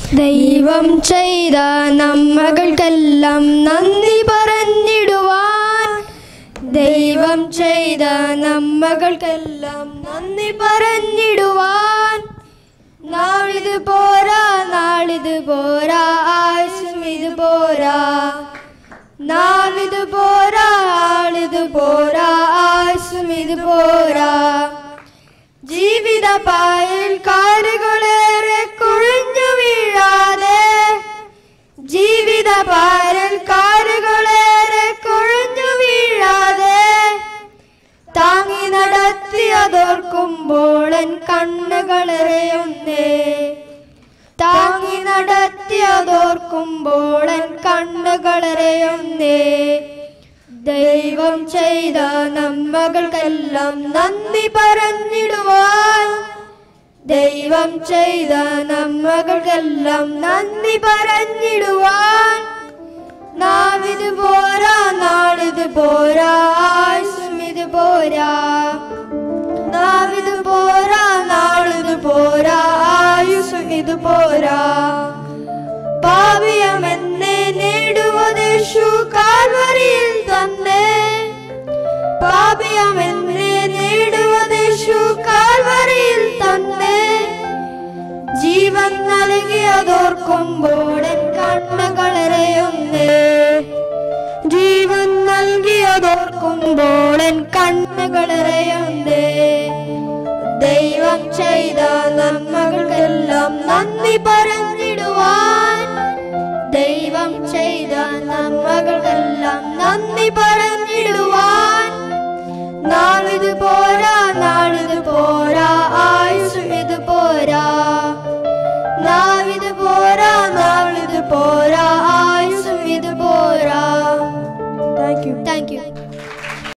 ദൈവം ചെയ്ത നന്മകൾക്കെല്ലാം നന്ദി പറഞ്ഞിടുവാൻ ദൈവം ചെയ്ത നന്മകൾക്കെല്ലാം നന്ദി പറഞ്ഞിടുവാൻ നാളിത് പോരാ നാളിത് പോരാ ആയുസും ഇത് പോരാ നാളിത് പോരാ ആളിത് പോരാ ആയുസും ഇത് പോരാ ജീവിത പായൽ കാലുകളേറെ കുഴിഞ്ഞു വീഴാതെ ജീവിത പായൽ കാലുകളേറെ കുഴിഞ്ഞു വീഴാതെ താങ്ങി നടത്തിയതോർക്കുമ്പോളൻ കണ്ണുകളെറിയുന്നേ താങ്ങി നടത്തിയതോർക്കുമ്പോളൻ കണ്ണുകളെറിയുന്നേ ദൈവം ചെയ്ത നന്മകൾക്കെല്ലാം നന്ദി പറഞ്ഞിടുവാൻ ദൈവം ചെയ്ത നന്മകൾക്കെല്ലാം നന്ദി പറഞ്ഞിടുവാൻ നാവിത് പോരാ നാളിത് പോരാ ആയുസും ഇത് പോരാ നാവിത് പോരാ നാളിത് പോരാ ആയുസും ഇത് പോരാ പാവിയമെന്നെ നേടുവതേശു കാൽവരിയിൽ തന്നെ പാപിയമെന്നെ നേടുവതേശു കാൽവരിയിൽ തന്നെ ജീവൻ നൽകിയതോർക്കുമ്പോഴൻ കണ്ണുകളെറിയുന്നേ ജീവൻ നൽകിയതോർക്കുമ്പോഴൻ കണ്ണുകളെറിയുന്നേ ദൈവം ചെയ്ത നന്മകൾക്കെല്ലാം നന്ദി പറഞ്ഞിടുവാൻ ദൈവം ചെയ്ത നന്മകൾക്കെല്ലാം നന്ദി പറഞ്ഞിടുവാൻ നാളിത് പോരാ നാളിത് പോരാ ആയുസ് ഇത് പോരാ നാവിത് പോരാ നാളിത് പോരാ ആയുസും ഇത് പോരാ താങ്ക് യു താങ്ക് യു